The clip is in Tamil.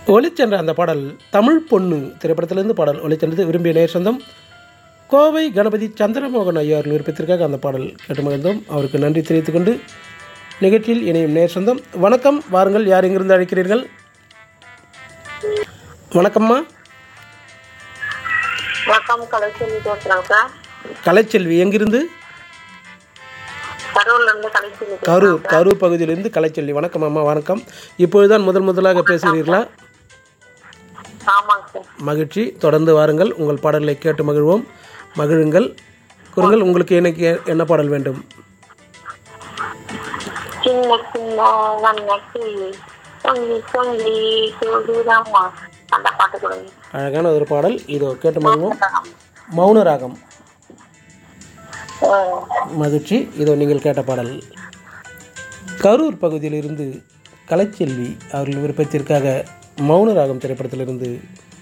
ஒளிச்சென்ற அந்த பாடல் தமிழ் பொண்ணு திரைப்படத்திலிருந்து பாடல் ஒளிச்சென்றது விரும்பிய நேர் சொந்தம் கோவை கணபதி சந்திரமோகன் ஐயா அவர்கள் விருப்பத்திற்காக அந்த பாடல் கேட்டு மகிழ்ந்தோம் அவருக்கு நன்றி தெரிவித்துக் கொண்டு நிகழ்ச்சியில் இணையும் நேர் சொந்தம் வணக்கம் வாருங்கள் யார் எங்கிருந்து அழைக்கிறீர்கள் வணக்கம்மா வணக்கம் கலைச்செல்வி பேசுறேன் சார் கலைச்செல்வி எங்கிருந்து கரூர்ல இருந்து கலைச்செல்வி பேசுறேன். கரூர் கரூர் பகுதியிலிருந்து கலைச்செல்வி வணக்கம் அம்மா வணக்கம் இப்பொழுதுதான் முதல் முதலாக பேசுகிறீர்களா ஆமாங்க சார் மகிழ்ச்சி தொடர்ந்து வாருங்கள் உங்கள் பாடல்களை கேட்டு மகிழ்வோம் மகிழுங்கள் கூறுங்கள் உங்களுக்கு எனக்கு என்ன பாடல் வேண்டும் சின்ன சின்ன வண்ணக்கு சொல்லி சொல்லி சொல்லுதாம்மா அந்த பாட்டு கொடுங்க அழகான ஒரு பாடல் இதோ கேட்டு மகிழ்வோம் மௌன ராகம் ம். மகிழ்ச்சி இதோ நீங்கள் கேட்ட பாடல் கரூர் பகுதியிலிருந்து கலைச்செல்வி அவர்கள் விருப்பத்திற்காக மௌன ராகம் திரைப்படத்திலிருந்து